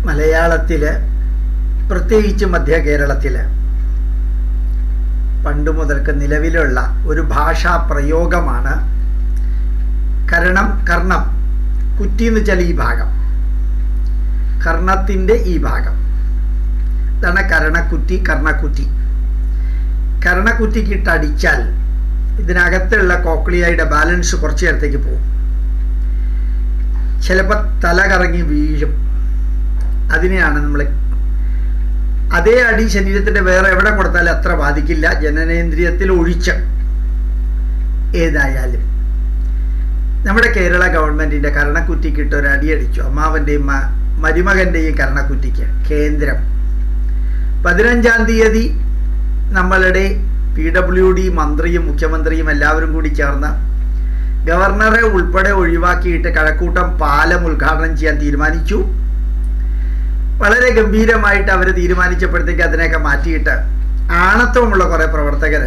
മലയാളത്തിൽ പ്രത്യേകിച്ച് മധ്യ കേരളത്തിൽ പണ്ട് മുതൽക്ക് നിലവിലുള്ള ഒരു ഭാഷാ പ്രയോഗമാണ് കരണം കർണം കുറ്റി എന്ന് വെച്ചാൽ ഈ ഭാഗം കർണത്തിൻ്റെ ഈ ഭാഗം ഇതാണ് കരണക്കുറ്റി കർണക്കുറ്റി കരണക്കുറ്റിക്ക് ഇട്ടടിച്ചാൽ ഇതിനകത്തുള്ള കോക്ലിയയുടെ ബാലൻസ് കുറച്ച് നേരത്തേക്ക് പോകും ചിലപ്പോൾ തല കറങ്ങി വീഴും അതിനെയാണ് നമ്മൾ അതേ അടി ശരീരത്തിൻ്റെ വേറെ എവിടെ കൊടുത്താലും അത്ര ബാധിക്കില്ല ജനനേന്ദ്രിയത്തിൽ ഒഴിച്ച് ഏതായാലും നമ്മുടെ കേരള ഗവൺമെൻറ്റിൻ്റെ കരണക്കുറ്റിക്കിട്ട് ഒരു അടിയടിച്ചു അമ്മാവൻ്റെയും മരുമകൻ്റെയും കരണക്കുറ്റിക്ക് കേന്ദ്രം പതിനഞ്ചാം തീയതി നമ്മളുടെ പി ഡബ്ല്യു ഡി മന്ത്രിയും മുഖ്യമന്ത്രിയും എല്ലാവരും കൂടി ചേർന്ന് ഗവർണറെ ഉൾപ്പെടെ ഒഴിവാക്കിയിട്ട് കഴക്കൂട്ടം പാലം ഉദ്ഘാടനം ചെയ്യാൻ തീരുമാനിച്ചു വളരെ ഗംഭീരമായിട്ട് അവർ തീരുമാനിച്ചപ്പോഴത്തേക്ക് അതിനെയൊക്കെ മാറ്റിയിട്ട് ആണത്വമുള്ള കുറേ പ്രവർത്തകർ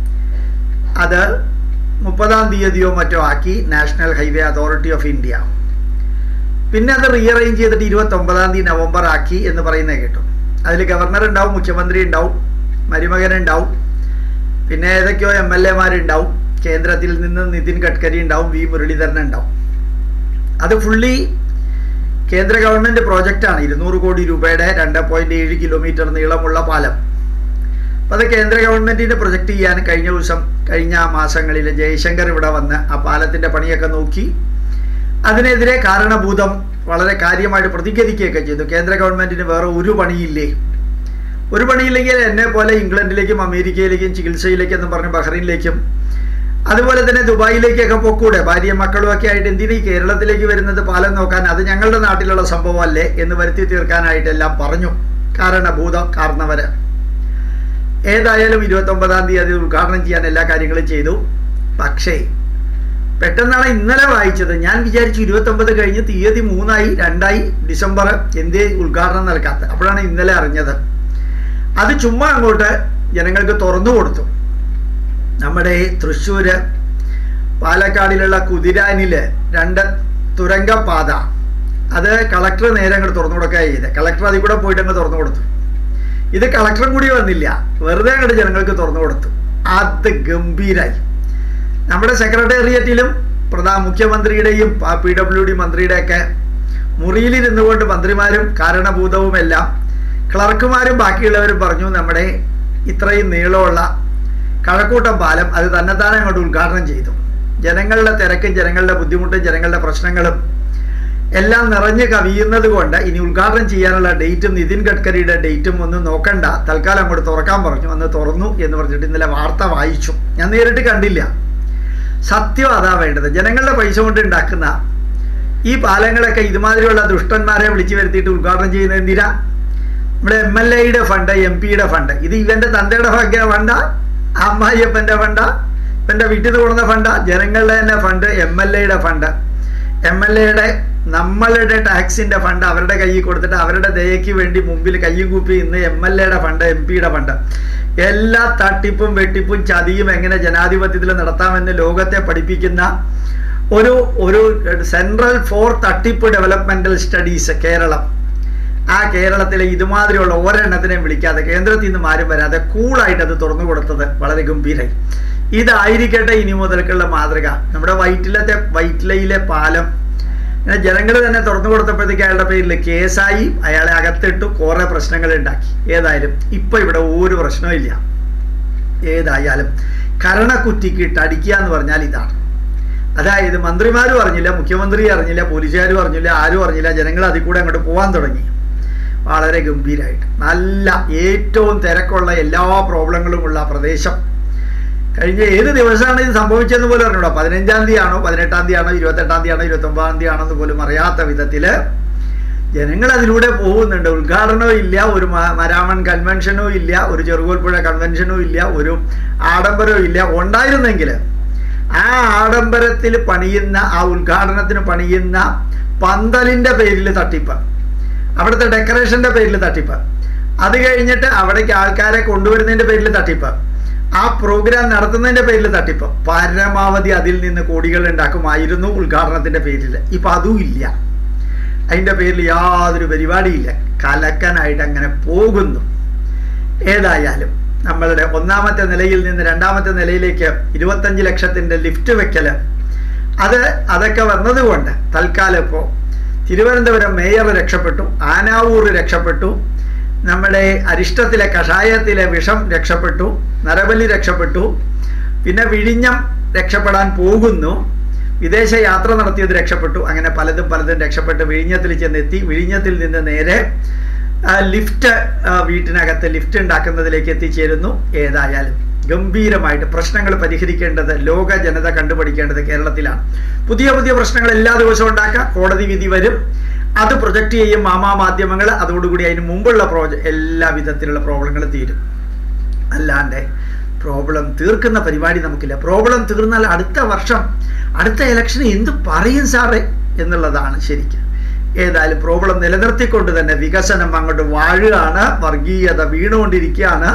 അത് മുപ്പതാം തീയതിയോ മറ്റോ ആക്കി national highway authority of India പിന്നെ അത് റീഅറേഞ്ച് ചെയ്തിട്ട് ഇരുപത്തൊമ്പതാം തീയതി നവംബർ ആക്കി എന്ന് പറയുന്നത് കേട്ടു അതിൽ ഗവർണർ ഉണ്ടാവും മുഖ്യമന്ത്രി ഉണ്ടാവും മരുമകൻ ഉണ്ടാവും പിന്നെ ഏതൊക്കെയോ എം എൽ എമാരുണ്ടാവും കേന്ദ്രത്തിൽ നിന്ന് നിതിൻ ഗഡ്കരി ഉണ്ടാവും വി മുരളീധരൻ ഉണ്ടാവും അത് ഫുള്ളി കേന്ദ്ര ഗവൺമെൻറ് പ്രോജക്റ്റാണ് ഇരുന്നൂറ് കോടി രൂപയുടെ രണ്ട് പോയിൻറ്റ് ഏഴ് കിലോമീറ്റർ നീളമുള്ള പാലം അപ്പോൾ അത് കേന്ദ്ര ഗവൺമെൻറ്റിന് പ്രൊജക്റ്റ് ചെയ്യാൻ കഴിഞ്ഞ ദിവസം കഴിഞ്ഞ മാസങ്ങളിൽ ജയശങ്കർ ഇവിടെ വന്ന് ആ പാലത്തിൻ്റെ പണിയൊക്കെ നോക്കി അതിനെതിരെ കാരണഭൂതം വളരെ കാര്യമായിട്ട് പ്രതികരിക്കുകയൊക്കെ ചെയ്തു കേന്ദ്ര ഗവൺമെൻറ്റിന് വേറെ ഒരു പണിയില്ലേ ഒരു പണിയില്ലെങ്കിൽ എന്നെ പോലെ ഇംഗ്ലണ്ടിലേക്കും അമേരിക്കയിലേക്കും ചികിത്സയിലേക്കും എന്ന് പറഞ്ഞ് ബഹ്റൈനിലേക്കും അതുപോലെ തന്നെ ദുബായിലേക്കൊക്കെ പൊക്കൂടെ ഭാര്യയും മക്കളും ഒക്കെ ആയിട്ട് എന്തിനീ കേരളത്തിലേക്ക് വരുന്നത് പാലം നോക്കാൻ അത് ഞങ്ങളുടെ നാട്ടിലുള്ള സംഭവമല്ലേ എന്ന് വരുത്തി തീർക്കാനായിട്ടെല്ലാം പറഞ്ഞു കാരണഭൂതം കാരണവര് ഏതായാലും ഇരുപത്തൊമ്പതാം തീയതി ഉദ്ഘാടനം ചെയ്യാൻ എല്ലാ കാര്യങ്ങളും ചെയ്തു പക്ഷേ പെട്ടെന്നാണ് ഇന്നലെ വായിച്ചത് ഞാൻ വിചാരിച്ചു ഇരുപത്തൊമ്പത് കഴിഞ്ഞ് തീയതി മൂന്നായി രണ്ടായി ഡിസംബർ എന്തേ ഉദ്ഘാടനം നൽകാത്ത അപ്പോഴാണ് ഇന്നലെ അറിഞ്ഞത് അത് ചുമ്മാ അങ്ങോട്ട് ജനങ്ങൾക്ക് തുറന്നു കൊടുത്തു നമ്മുടെ തൃശ്ശൂര് പാലക്കാടിലുള്ള കുതിരാനില് രണ്ട് തുരങ്കപാത അത് കളക്ടർ നേരെ അങ്ങോട്ട് തുറന്നു കൊടുക്കുക ചെയ്ത് കളക്ടർ അതിൽ കൂടെ പോയിട്ട് അങ്ങ് തുറന്നു കൊടുത്തു ഇത് കളക്ടറും കൂടി വന്നില്ല വെറുതെ അങ്ങോട്ട് ജനങ്ങൾക്ക് തുറന്നു കൊടുത്തു അത് ഗംഭീരായി നമ്മുടെ സെക്രട്ടേറിയറ്റിലും പ്രധാന മുഖ്യമന്ത്രിയുടെയും പി ഡബ്ല്യു ഡി മന്ത്രിയുടെയൊക്കെ മുറിയിലിരുന്നു കൊണ്ട് മന്ത്രിമാരും കാരണഭൂതവും എല്ലാം ക്ലർക്കുമാരും ബാക്കിയുള്ളവരും പറഞ്ഞു നമ്മുടെ ഇത്രയും നീളമുള്ള കഴക്കൂട്ടം പാലം അത് തന്നെത്താനെ അങ്ങോട്ട് ഉദ്ഘാടനം ചെയ്തു ജനങ്ങളുടെ തിരക്കും ജനങ്ങളുടെ ബുദ്ധിമുട്ടും ജനങ്ങളുടെ പ്രശ്നങ്ങളും എല്ലാം നിറഞ്ഞു കവിയുന്നത് കൊണ്ട് ഇനി ഉദ്ഘാടനം ചെയ്യാനുള്ള ഡേറ്റും നിതിൻ ഗഡ്കരിയുടെ ഡേറ്റും ഒന്നും നോക്കണ്ട തൽക്കാലം അങ്ങോട്ട് തുറക്കാൻ പറഞ്ഞു അന്ന് തുറന്നു എന്ന് പറഞ്ഞിട്ട് ഇന്നലെ വാർത്ത വായിച്ചു ഞാൻ നേരിട്ട് കണ്ടില്ല സത്യം അതാ വേണ്ടത് ജനങ്ങളുടെ പൈസ കൊണ്ട് ഉണ്ടാക്കുന്ന ഈ പാലങ്ങളൊക്കെ ഇതുമാതിരിയുള്ള ദുഷ്ടന്മാരെ വിളിച്ചു വരുത്തിയിട്ട് ഉദ്ഘാടനം ചെയ്യുന്നത് എന്തിനാ നമ്മുടെ എം എൽ എയുടെ ഫണ്ട് എം പിയുടെ ഫണ്ട് ഇത് ഇവന്റെ തന്തയുടെ ഭാഗ്യ ഫണ്ട അമ്മായിയപ്പൻ്റെ ഫണ്ട ഇവൻ്റെ വീട്ടിൽ നിന്ന് കൊടുക്കുന്ന ഫണ്ട ജനങ്ങളുടെ തന്നെ ഫണ്ട് എം എൽ എയുടെ ഫണ്ട് എം എൽ എയുടെ നമ്മളുടെ ടാക്സിന്റെ ഫണ്ട് അവരുടെ കയ്യിൽ കൊടുത്തിട്ട് അവരുടെ ദയയ്ക്ക് വേണ്ടി മുമ്പിൽ കയ്യും കൂപ്പി ഇന്ന് എം എൽ എയുടെ ഫണ്ട് എം പിയുടെ ഫണ്ട് എല്ലാ തട്ടിപ്പും വെട്ടിപ്പും ചതിയും എങ്ങനെ ജനാധിപത്യത്തിൽ നടത്താമെന്ന് ലോകത്തെ പഠിപ്പിക്കുന്ന ഒരു ഒരു സെൻട്രൽ ഫോർ തട്ടിപ്പ് ഡെവലപ്മെന്റൽ സ്റ്റഡീസ് കേരളം ആ കേരളത്തിലെ ഇതുമാതിരിയുള്ള ഒരെണ്ണത്തിനെയും വിളിക്കാതെ കേന്ദ്രത്തിൽ നിന്ന് മാറി വരാതെ കൂളായിട്ട് അത് തുറന്നു കൊടുത്തത് വളരെ ഗംഭീരമായി ഇതായിരിക്കട്ടെ ഇനി മുതൽക്കുള്ള മാതൃക നമ്മുടെ വൈറ്റിലത്തെ വൈറ്റിലയിലെ പാലം ഇങ്ങനെ ജനങ്ങൾ തന്നെ തുറന്നു കൊടുത്തപ്പോഴത്തേക്ക് അയാളുടെ പേരിൽ കേസായി അയാളെ അകത്തിട്ടു കുറേ പ്രശ്നങ്ങൾ ഉണ്ടാക്കി ഏതായാലും ഇപ്പൊ ഇവിടെ ഒരു പ്രശ്നവും ഇല്ല ഏതായാലും കരണക്കുറ്റിക്ക് ഇട്ട് അടിക്കുക എന്ന് പറഞ്ഞാൽ ഇതാണ് അതായത് മന്ത്രിമാരും അറിഞ്ഞില്ല മുഖ്യമന്ത്രി അറിഞ്ഞില്ല പോലീസുകാരും അറിഞ്ഞില്ല ആരും അറിഞ്ഞില്ല ജനങ്ങൾ അതിൽ കൂടെ അങ്ങോട്ട് പോകാൻ തുടങ്ങി വളരെ ഗംഭീരമായിട്ട് നല്ല ഏറ്റവും തിരക്കുള്ള എല്ലാ പ്രോബ്ലങ്ങളുമുള്ള പ്രദേശം കഴിഞ്ഞ ഏത് ദിവസമാണ് ഇത് സംഭവിച്ചതെന്ന് പോലും അറിഞ്ഞൂടാ പതിനഞ്ചാം തീയതി ആണോ പതിനെട്ടാം തീയതി ആണോ ഇരുപത്തെട്ടാം തീയതി ആണോ ഇരുപത്തൊമ്പതാം തീയതി ആണോ എന്ന് പോലും അറിയാത്ത വിധത്തില് ജനങ്ങൾ അതിലൂടെ പോകുന്നുണ്ട് ഉദ്ഘാടനവും ഇല്ല ഒരു മരാമൺ കൺവെൻഷനും ഇല്ല ഒരു ചെറുകോൽപ്പുഴ കൺവെൻഷനും ഇല്ല ഒരു ആഡംബരവും ഇല്ല ഉണ്ടായിരുന്നെങ്കിൽ ആ ആഡംബരത്തിൽ പണിയുന്ന ആ ഉദ്ഘാടനത്തിന് പണിയുന്ന പന്തലിന്റെ പേരിൽ തട്ടിപ്പ് അവിടുത്തെ ഡെക്കറേഷന്റെ പേരിൽ തട്ടിപ്പ് അത് കഴിഞ്ഞിട്ട് അവിടേക്ക് ആൾക്കാരെ കൊണ്ടുവരുന്നതിന്റെ പേരിൽ തട്ടിപ്പ് ആ പ്രോഗ്രാം നടത്തുന്നതിന്റെ പേരിൽ തട്ടിപ്പ് പരമാവധി അതിൽ നിന്ന് കോടികൾ ഉണ്ടാക്കുമായിരുന്നു ഉദ്ഘാടനത്തിന്റെ പേരിൽ ഇപ്പൊ അതും ഇല്ല അതിൻ്റെ പേരിൽ യാതൊരു പരിപാടിയില്ല കലക്കനായിട്ട് അങ്ങനെ പോകുന്നു ഏതായാലും നമ്മളുടെ ഒന്നാമത്തെ നിലയിൽ നിന്ന് രണ്ടാമത്തെ നിലയിലേക്ക് ഇരുപത്തഞ്ച് ലക്ഷത്തിൻ്റെ ലിഫ്റ്റ് വെക്കല് അത് അതൊക്കെ വന്നതുകൊണ്ട് തൽക്കാലം ഇപ്പോൾ തിരുവനന്തപുരം മേയർ രക്ഷപ്പെട്ടു ആനാവൂർ രക്ഷപ്പെട്ടു നമ്മുടെ അരിഷ്ടത്തിലെ കഷായത്തിലെ വിഷം രക്ഷപ്പെട്ടു നരബലി രക്ഷപ്പെട്ടു പിന്നെ വിഴിഞ്ഞം രക്ഷപ്പെടാൻ പോകുന്നു വിദേശ യാത്ര നടത്തിയത് രക്ഷപ്പെട്ടു അങ്ങനെ പലതും പലതും രക്ഷപ്പെട്ട് വിഴിഞ്ഞത്തിൽ ചെന്നെത്തി വിഴിഞ്ഞത്തിൽ നിന്ന് നേരെ ആ, ലിഫ്റ്റ് ആ, വീട്ടിനകത്ത് ലിഫ്റ്റ് ഉണ്ടാക്കുന്നതിലേക്ക് എത്തിച്ചേരുന്നു ഏതായാലും ഗംഭീരമായിട്ട് പ്രശ്നങ്ങൾ പരിഹരിക്കേണ്ടത് ലോക ജനത കണ്ടുപിടിക്കേണ്ടത് കേരളത്തിലാണ് പുതിയ പുതിയ പ്രശ്നങ്ങൾ എല്ലാ ദിവസവും ഉണ്ടാക്കാം കോടതി വിധി വരും അത് പ്രൊജക്റ്റ് ചെയ്യും മാമാ മാധ്യമങ്ങൾ അതോടുകൂടി അതിന് മുമ്പുള്ള പ്രോജ എല്ലാ വിധത്തിലുള്ള പ്രോബ്ലങ്ങൾ തീരും അല്ലാണ്ട് പ്രോബ്ലം തീർക്കുന്ന പരിപാടി നമുക്കില്ല പ്രോബ്ലം തീർന്നാൽ അടുത്ത വർഷം അടുത്ത ഇലക്ഷന് എന്ത് പറയും സാറേ എന്നുള്ളതാണ് ശരിക്കും ഏതായാലും പ്രോബ്ലം നിലനിർത്തിക്കൊണ്ട് തന്നെ വികസനം അങ്ങോട്ട് വാഴുകയാണ് വർഗീയത വീണുകൊണ്ടിരിക്കുകയാണ്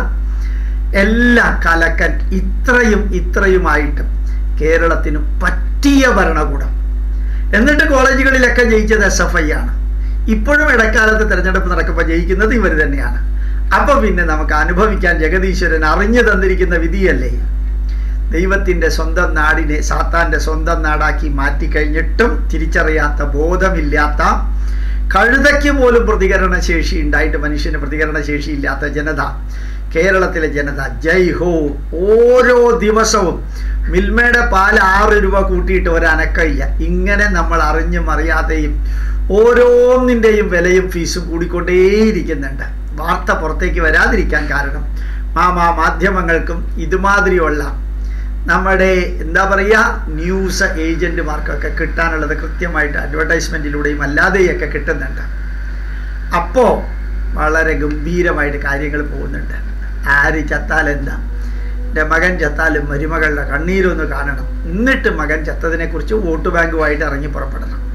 എല്ലാ കലക്കൻ ഇത്രയും ഇത്രയുമായിട്ടും കേരളത്തിന് പറ്റിയ ഭരണകൂടം എന്നിട്ട് കോളേജുകളിലൊക്കെ ജയിച്ചത് എസ് എഫ് ഐ ആണ് ഇപ്പോഴും ഇടക്കാലത്ത് തിരഞ്ഞെടുപ്പ് നടക്കുമ്പോൾ ജയിക്കുന്നത് ഇവർ തന്നെയാണ് അപ്പൊ പിന്നെ നമുക്ക് അനുഭവിക്കാൻ ജഗദീശ്വരൻ അറിഞ്ഞു തന്നിരിക്കുന്ന വിധിയല്ലേ ദൈവത്തിൻ്റെ സ്വന്തം നാടിനെ സാത്താൻ്റെ സ്വന്തം നാടാക്കി മാറ്റിക്കഴിഞ്ഞിട്ടും തിരിച്ചറിയാത്ത ബോധമില്ലാത്ത കഴുതയ്ക്ക് പോലും പ്രതികരണ ശേഷി ഉണ്ടായിട്ട് മനുഷ്യന് പ്രതികരണ ശേഷി ഇല്ലാത്ത ജനത കേരളത്തിലെ ജനത ജയ് ഹോ ഓരോ ദിവസവും മിൽമയുടെ പാൽ ആറ് രൂപ കൂട്ടിയിട്ട് ഒരനക്കയില്ല ഇങ്ങനെ നമ്മൾ അറിഞ്ഞും അറിയാതെയും ഓരോന്നിൻ്റെയും വിലയും ഫീസും കൂടിക്കൊണ്ടേയിരിക്കുന്നുണ്ട് വാർത്ത പുറത്തേക്ക് വരാതിരിക്കാൻ കാരണം മാമാ മാധ്യമങ്ങൾക്കും ഇതുമാതിരിയുള്ള നമ്മുടെ എന്താ പറയുക ന്യൂസ് ഏജൻറ്റുമാർക്കൊക്കെ കിട്ടാനുള്ളത് കൃത്യമായിട്ട് അഡ്വർടൈസ്മെൻറ്റിലൂടെയും അല്ലാതെയൊക്കെ കിട്ടുന്നുണ്ട് അപ്പോൾ വളരെ ഗംഭീരമായിട്ട് കാര്യങ്ങൾ പോകുന്നുണ്ട് ആര് ചത്താൽ എന്താ എൻ്റെ മകൻ ചത്താലും മരുമകളുടെ കണ്ണീരൊന്ന് കാണണം എന്നിട്ട് മകൻ ചത്തതിനെക്കുറിച്ച് വോട്ട് ബാങ്കുമായിട്ട് ഇറങ്ങി പുറപ്പെടണം